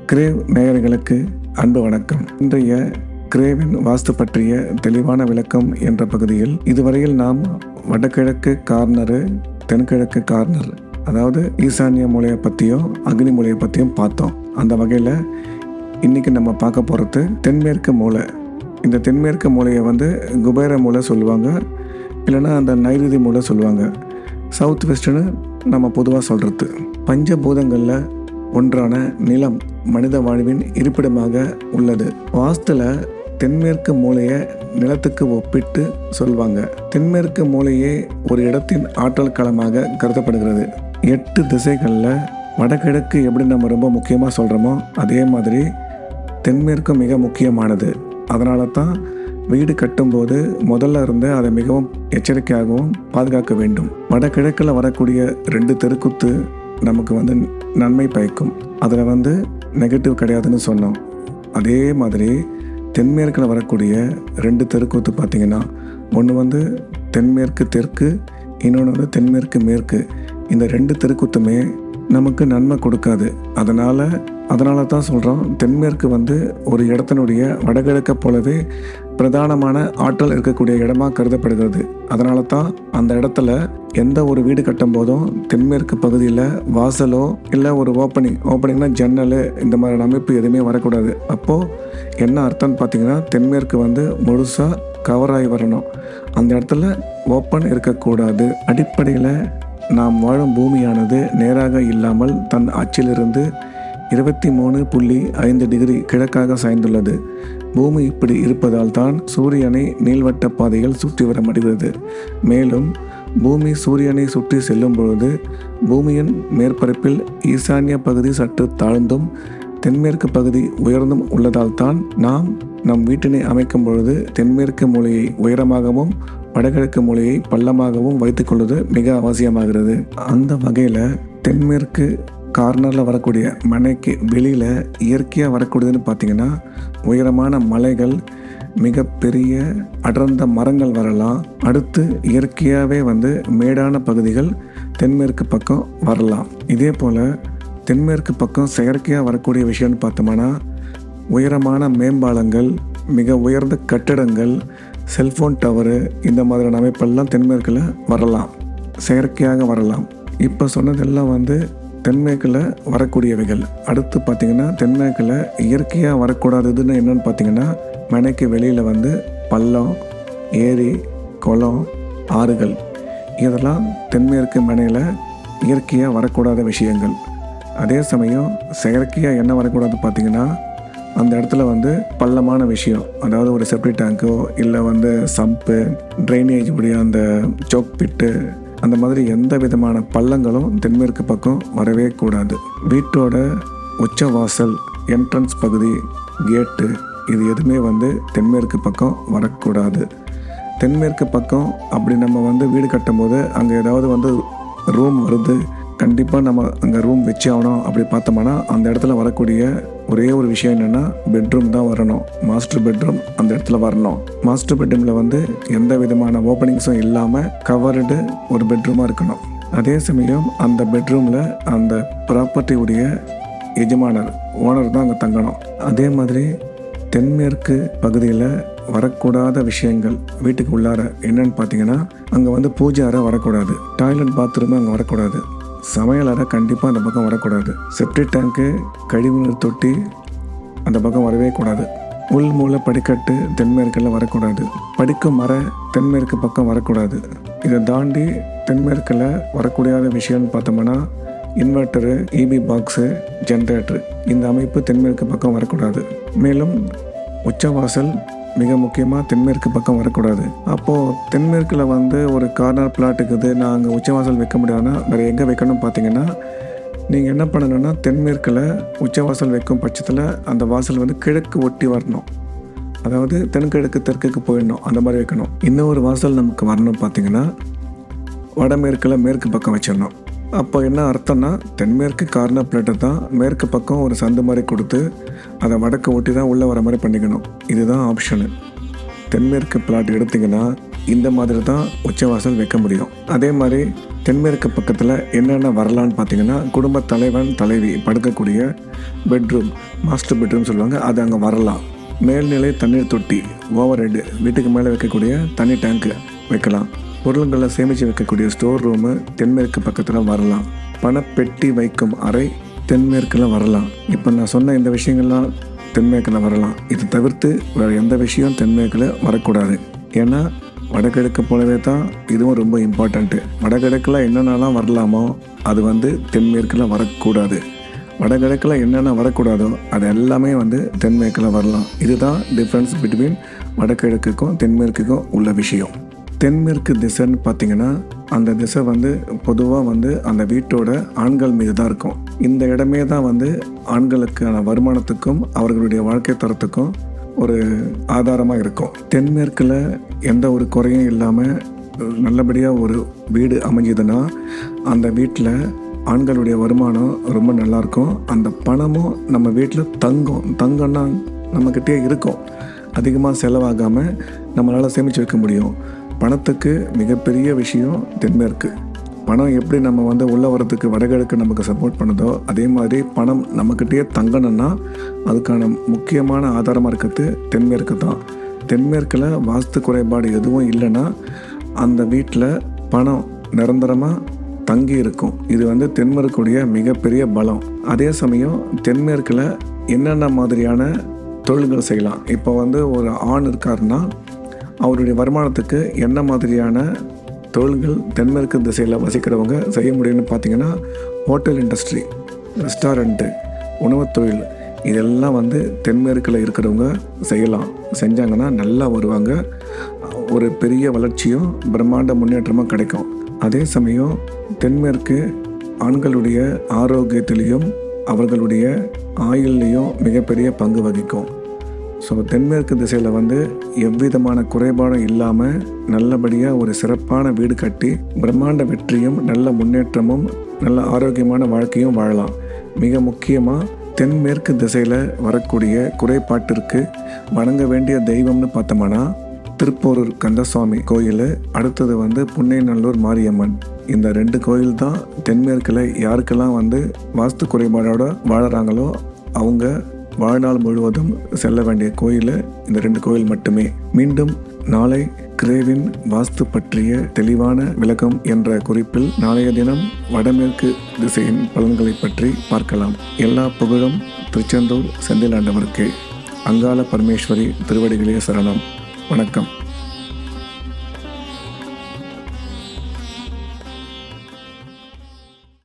grave நேயர்களுக்கு அன்பு வணக்கம் இன்றைய கிரேவின் வாஸ்து பற்றிய தெளிவான விளக்கம் என்ற பகுதியில் இதுவரையில் நாம் வடகிழக்கு கார்னரு தென்கிழக்கு கார்னர் அதாவது ஈசானிய மூலையை பற்றியும் அக்னி மூலையை பற்றியும் பார்த்தோம் அந்த வகையில் இன்னைக்கு நம்ம பார்க்க போகிறது தென்மேற்கு மூலை இந்த தென்மேற்கு மூலையை வந்து குபேர மூலை சொல்லுவாங்க இல்லைன்னா அந்த நைருதி மூலை சொல்லுவாங்க சவுத் வெஸ்ட்னு நம்ம பொதுவாக சொல்கிறது பஞ்சபூதங்களில் ஒன்றான நிலம் மனித வாழ்வின் இருப்பிடமாக உள்ளது வாஸ்துல தென்மேற்கு மூலையை நிலத்துக்கு ஒப்பிட்டு சொல்வாங்க தென்மேற்கு மூலையே ஒரு இடத்தின் ஆற்றல் களமாக கருதப்படுகிறது எட்டு திசைகளில் வடகிழக்கு எப்படி நம்ம ரொம்ப முக்கியமாக சொல்கிறோமோ அதே மாதிரி தென்மேற்கு மிக முக்கியமானது அதனால தான் வீடு கட்டும்போது முதல்ல இருந்து அதை மிகவும் எச்சரிக்கையாகவும் பாதுகாக்க வேண்டும் வடகிழக்கில் வரக்கூடிய ரெண்டு தெருக்குத்து நமக்கு வந்து நன்மை பயக்கும் அதில் வந்து நெகட்டிவ் கிடையாதுன்னு சொன்னோம் அதே மாதிரி தென்மேற்கில் வரக்கூடிய ரெண்டு தெருக்கூத்து பார்த்தீங்கன்னா ஒன்று வந்து தென்மேற்கு தெற்கு இன்னொன்று வந்து தென்மேற்கு மேற்கு இந்த ரெண்டு தெருக்கூத்துமே நமக்கு நன்மை கொடுக்காது அதனால் அதனால தான் சொல்கிறோம் தென்மேற்கு வந்து ஒரு இடத்தினுடைய வடகிழக்கை போலவே பிரதானமான ஆற்றல் இருக்கக்கூடிய இடமா கருதப்படுகிறது அதனால தான் அந்த இடத்துல எந்த ஒரு வீடு கட்டும் போதும் தென்மேற்கு பகுதியில் வாசலோ இல்லை ஒரு ஓப்பனிங் ஓப்பனிங்னா ஜன்னல் இந்த மாதிரி அமைப்பு எதுவுமே வரக்கூடாது அப்போது என்ன அர்த்தம்னு பார்த்தீங்கன்னா தென்மேற்கு வந்து முழுசாக கவர் ஆகி வரணும் அந்த இடத்துல ஓப்பன் இருக்கக்கூடாது அடிப்படையில் நாம் வாழும் பூமியானது நேராக இல்லாமல் தன் அச்சிலிருந்து இருபத்தி மூணு புள்ளி ஐந்து டிகிரி கிழக்காக சாய்ந்துள்ளது பூமி இப்படி இருப்பதால் தான் சூரியனை நீள்வட்ட பாதையில் சுற்றி வர முடிகிறது மேலும் பூமி சூரியனை சுற்றி செல்லும் பொழுது பூமியின் மேற்பரப்பில் ஈசான்ய பகுதி சற்று தாழ்ந்தும் தென்மேற்கு பகுதி உயர்ந்தும் உள்ளதால் தான் நாம் நம் வீட்டினை அமைக்கும் பொழுது தென்மேற்கு மூலையை உயரமாகவும் வடகிழக்கு மூலையை பள்ளமாகவும் வைத்துக்கொள்வது மிக அவசியமாகிறது அந்த வகையில் தென்மேற்கு கார்னரில் வரக்கூடிய மனைக்கு வெளியில் இயற்கையாக வரக்கூடியதுன்னு பார்த்தீங்கன்னா உயரமான மலைகள் மிகப்பெரிய அடர்ந்த மரங்கள் வரலாம் அடுத்து இயற்கையாகவே வந்து மேடான பகுதிகள் தென்மேற்கு பக்கம் வரலாம் இதே போல் தென்மேற்கு பக்கம் செயற்கையாக வரக்கூடிய விஷயம்னு பார்த்தோம்னா உயரமான மேம்பாலங்கள் மிக உயர்ந்த கட்டிடங்கள் செல்ஃபோன் டவரு இந்த மாதிரியான அமைப்பெல்லாம் தென்மேற்கில் வரலாம் செயற்கையாக வரலாம் இப்போ சொன்னதெல்லாம் வந்து தென்மேற்கில் வரக்கூடியவைகள் அடுத்து பார்த்திங்கன்னா தென்மேற்கில் இயற்கையாக வரக்கூடாததுன்னு என்னென்னு பார்த்தீங்கன்னா மனைக்கு வெளியில் வந்து பள்ளம் ஏரி குளம் ஆறுகள் இதெல்லாம் தென்மேற்கு மனையில் இயற்கையாக வரக்கூடாத விஷயங்கள் அதே சமயம் செயற்கையாக என்ன வரக்கூடாது பார்த்தீங்கன்னா அந்த இடத்துல வந்து பள்ளமான விஷயம் அதாவது ஒரு செப்டி டேங்கோ இல்லை வந்து சம்பு ட்ரைனேஜ் உடைய அந்த சோக் பிட்டு அந்த மாதிரி எந்த விதமான பள்ளங்களும் தென்மேற்கு பக்கம் வரவே கூடாது வீட்டோட உச்சவாசல் என்ட்ரன்ஸ் பகுதி கேட்டு இது எதுவுமே வந்து தென்மேற்கு பக்கம் வரக்கூடாது தென்மேற்கு பக்கம் அப்படி நம்ம வந்து வீடு கட்டும்போது அங்கே ஏதாவது வந்து ரூம் வருது கண்டிப்பாக நம்ம அங்கே ரூம் வச்சு ஆகணும் அப்படி பார்த்தோம்னா அந்த இடத்துல வரக்கூடிய ஒரே ஒரு விஷயம் என்னென்னா பெட்ரூம் தான் வரணும் மாஸ்டர் பெட்ரூம் அந்த இடத்துல வரணும் மாஸ்டர் பெட்ரூமில் வந்து எந்த விதமான ஓப்பனிங்ஸும் இல்லாமல் கவர்டு ஒரு பெட்ரூமாக இருக்கணும் அதே சமயம் அந்த பெட்ரூமில் அந்த ப்ராப்பர்ட்டியுடைய எஜமானர் ஓனர் தான் அங்கே தங்கணும் அதே மாதிரி தென்மேற்கு பகுதியில் வரக்கூடாத விஷயங்கள் வீட்டுக்கு உள்ளார என்னன்னு பார்த்தீங்கன்னா அங்கே வந்து பூஜை அறை வரக்கூடாது டாய்லெட் பாத்ரூம் அங்கே வரக்கூடாது சமையல் அறை கண்டிப்பாக அந்த பக்கம் வரக்கூடாது செப்டி டேங்க்கு கழிவுநீர் தொட்டி அந்த பக்கம் வரவே கூடாது உள் மூல படிக்கட்டு தென்மேற்கில் வரக்கூடாது படிக்கும் மர தென்மேற்கு பக்கம் வரக்கூடாது இதை தாண்டி தென்மேற்கில் வரக்கூடியாத விஷயம்னு பார்த்தோம்னா இன்வெர்ட்டரு இபி பாக்ஸு ஜென்ரேட்டரு இந்த அமைப்பு தென்மேற்கு பக்கம் வரக்கூடாது மேலும் உச்சவாசல் மிக முக்கியமாக தென்மேற்கு பக்கம் வரக்கூடாது அப்போது தென்மேற்கில் வந்து ஒரு கார்னர் பிளாட் இருக்குது நான் அங்கே உச்சவாசல் வைக்க முடியாதுன்னா வேறு எங்கே வைக்கணும்னு பார்த்தீங்கன்னா நீங்கள் என்ன பண்ணணும்னா தென்மேற்கில் உச்சவாசல் வைக்கும் பட்சத்தில் அந்த வாசல் வந்து கிழக்கு ஒட்டி வரணும் அதாவது தென்கிழக்கு தெற்குக்கு போயிடணும் அந்த மாதிரி வைக்கணும் இன்னொரு வாசல் நமக்கு வரணும் பார்த்தீங்கன்னா வடமேற்கில் மேற்கு பக்கம் வச்சிடணும் அப்போ என்ன அர்த்தம்னா தென்மேற்கு கார்னர் பிளேட்டை தான் மேற்கு பக்கம் ஒரு சந்து மாதிரி கொடுத்து அதை வடக்கு ஒட்டி தான் உள்ளே வர மாதிரி பண்ணிக்கணும் இதுதான் ஆப்ஷனு தென்மேற்கு பிளாட் எடுத்திங்கன்னா இந்த மாதிரி தான் உச்சவாசல் வைக்க முடியும் அதே மாதிரி தென்மேற்கு பக்கத்தில் என்னென்ன வரலான்னு பார்த்தீங்கன்னா குடும்ப தலைவன் தலைவி படுக்கக்கூடிய பெட்ரூம் மாஸ்டர் பெட்ரூம் சொல்லுவாங்க அது அங்கே வரலாம் மேல்நிலை தண்ணீர் தொட்டி ஓவர் ஹெட் வீட்டுக்கு மேலே வைக்கக்கூடிய தண்ணி டேங்க்கு வைக்கலாம் பொருள்களை சேமித்து வைக்கக்கூடிய ஸ்டோர் ரூமு தென்மேற்கு பக்கத்தில் வரலாம் பணப்பெட்டி வைக்கும் அறை தென்மேற்கில் வரலாம் இப்போ நான் சொன்ன இந்த விஷயங்கள்லாம் தென்மேற்கில் வரலாம் இது தவிர்த்து வேறு எந்த விஷயம் தென்மேற்கில் வரக்கூடாது ஏன்னா வடகிழக்கு போலவே தான் இதுவும் ரொம்ப இம்பார்ட்டண்ட்டு வடகிழக்கில் என்னென்னலாம் வரலாமோ அது வந்து தென்மேற்கில் வரக்கூடாது வடகிழக்கில் என்னென்ன வரக்கூடாதோ அது எல்லாமே வந்து தென்மேற்கில் வரலாம் இதுதான் டிஃப்ரென்ஸ் பிட்வீன் வடகிழக்குக்கும் தென்மேற்குக்கும் உள்ள விஷயம் தென்மேற்கு திசைன்னு பார்த்தீங்கன்னா அந்த திசை வந்து பொதுவாக வந்து அந்த வீட்டோட ஆண்கள் மீது தான் இருக்கும் இந்த இடமே தான் வந்து ஆண்களுக்கான வருமானத்துக்கும் அவர்களுடைய வாழ்க்கை தரத்துக்கும் ஒரு ஆதாரமாக இருக்கும் தென்மேற்கில் எந்த ஒரு குறையும் இல்லாமல் நல்லபடியாக ஒரு வீடு அமைஞ்சதுன்னா அந்த வீட்டில் ஆண்களுடைய வருமானம் ரொம்ப நல்லாயிருக்கும் அந்த பணமும் நம்ம வீட்டில் தங்கும் தங்கம்னா நம்மக்கிட்டே இருக்கும் அதிகமாக செலவாகாமல் நம்மளால் சேமித்து வைக்க முடியும் பணத்துக்கு மிகப்பெரிய விஷயம் தென்மேற்கு பணம் எப்படி நம்ம வந்து உள்ள வரத்துக்கு வடகிழக்கு நமக்கு சப்போர்ட் பண்ணுதோ அதே மாதிரி பணம் நம்மக்கிட்டேயே தங்கணும்னா அதுக்கான முக்கியமான ஆதாரமாக இருக்கிறது தென்மேற்கு தான் தென்மேற்கில் வாஸ்து குறைபாடு எதுவும் இல்லைன்னா அந்த வீட்டில் பணம் நிரந்தரமாக தங்கி இருக்கும் இது வந்து தென்மேற்குடைய மிகப்பெரிய பலம் அதே சமயம் தென்மேற்கில் என்னென்ன மாதிரியான தொழில்கள் செய்யலாம் இப்போ வந்து ஒரு ஆண் இருக்காருன்னா அவருடைய வருமானத்துக்கு என்ன மாதிரியான தொழில்கள் தென்மேற்கு திசையில் வசிக்கிறவங்க செய்ய முடியும்னு பார்த்தீங்கன்னா ஹோட்டல் இண்டஸ்ட்ரி ரெஸ்டாரண்ட்டு உணவுத் தொழில் இதெல்லாம் வந்து தென்மேற்கில் இருக்கிறவங்க செய்யலாம் செஞ்சாங்கன்னா நல்லா வருவாங்க ஒரு பெரிய வளர்ச்சியும் பிரம்மாண்ட முன்னேற்றமும் கிடைக்கும் அதே சமயம் தென்மேற்கு ஆண்களுடைய ஆரோக்கியத்திலையும் அவர்களுடைய ஆயுள்லேயும் மிகப்பெரிய பங்கு வகிக்கும் ஸோ தென்மேற்கு திசையில் வந்து எவ்விதமான குறைபாடும் இல்லாமல் நல்லபடியாக ஒரு சிறப்பான வீடு கட்டி பிரம்மாண்ட வெற்றியும் நல்ல முன்னேற்றமும் நல்ல ஆரோக்கியமான வாழ்க்கையும் வாழலாம் மிக முக்கியமாக தென்மேற்கு திசையில் வரக்கூடிய குறைபாட்டிற்கு வணங்க வேண்டிய தெய்வம்னு பார்த்தோம்னா திருப்போரூர் கந்தசுவாமி கோயில் அடுத்தது வந்து புன்னைநல்லூர் மாரியம்மன் இந்த ரெண்டு கோயில் தான் தென்மேற்கில் யாருக்கெல்லாம் வந்து வாஸ்து குறைபாடோட வாழறாங்களோ அவங்க வாழ்நாள் முழுவதும் செல்ல வேண்டிய கோயில் இந்த ரெண்டு கோயில் மட்டுமே மீண்டும் நாளை கிரேவின் வாஸ்து பற்றிய தெளிவான விளக்கம் என்ற குறிப்பில் நாளைய தினம் வடமேற்கு திசையின் பலன்களை பற்றி பார்க்கலாம் எல்லா புகழும் திருச்செந்தூர் செந்திலாண்டவருக்கு அங்காள பரமேஸ்வரி திருவடிகளே சரணம் வணக்கம்